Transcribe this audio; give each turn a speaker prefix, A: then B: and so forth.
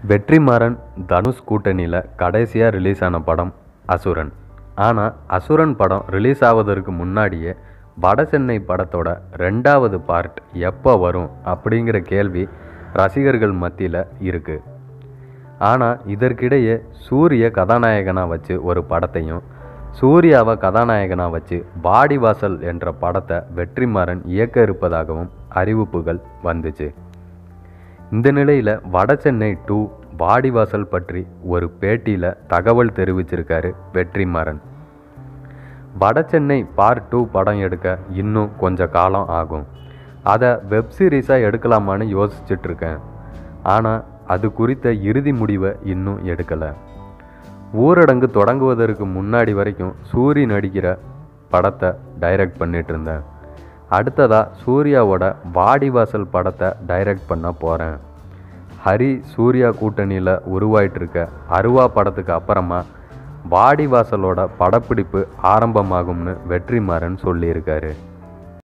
A: வெற்றிமாறன் தனுஷ் கூட்டணியில் கடைசியாக ரிலீஸ் ஆன படம் அசுரன் ஆனால் அசுரன் படம் ரிலீஸ் ஆவதற்கு முன்னாடியே வடசென்னை படத்தோட ரெண்டாவது பார்ட் எப்போ வரும் அப்படிங்கிற கேள்வி ரசிகர்கள் மத்தியில் இருக்குது ஆனால் இதற்கிடையே சூரிய கதாநாயகனாக வச்சு ஒரு படத்தையும் சூர்யாவை கதாநாயகனாக வச்சு வாடிவாசல் என்ற படத்தை வெற்றிமாறன் இயக்க இருப்பதாகவும் அறிவிப்புகள் வந்துச்சு இந்த நிலையில் வடசென்னை டூ வாடிவாசல் பற்றி ஒரு பேட்டியில் தகவல் தெரிவிச்சிருக்காரு வெற்றிமாறன் வடசென்னை பார்ட் டூ படம் எடுக்க இன்னும் கொஞ்சம் காலம் ஆகும் அதை வெப் சீரிஸாக எடுக்கலாமான்னு யோசிச்சுட்டு இருக்கேன் ஆனால் அது குறித்த இறுதி முடிவை இன்னும் எடுக்கலை ஊரடங்கு தொடங்குவதற்கு முன்னாடி வரைக்கும் சூரி நடிக்கிற படத்தை டைரக்ட் பண்ணிட்டு இருந்தேன் அடுத்ததாக சூர்யாவோட வாடிவாசல் படத்தை டைரக்ட் பண்ண போகிறேன் ஹரி சூர்யா கூட்டணியில் உருவாயிட்டு இருக்க அருவா படத்துக்கு அப்புறமா வாடிவாசலோட படப்பிடிப்பு ஆரம்பமாகும்னு வெற்றிமாறன் சொல்லியிருக்காரு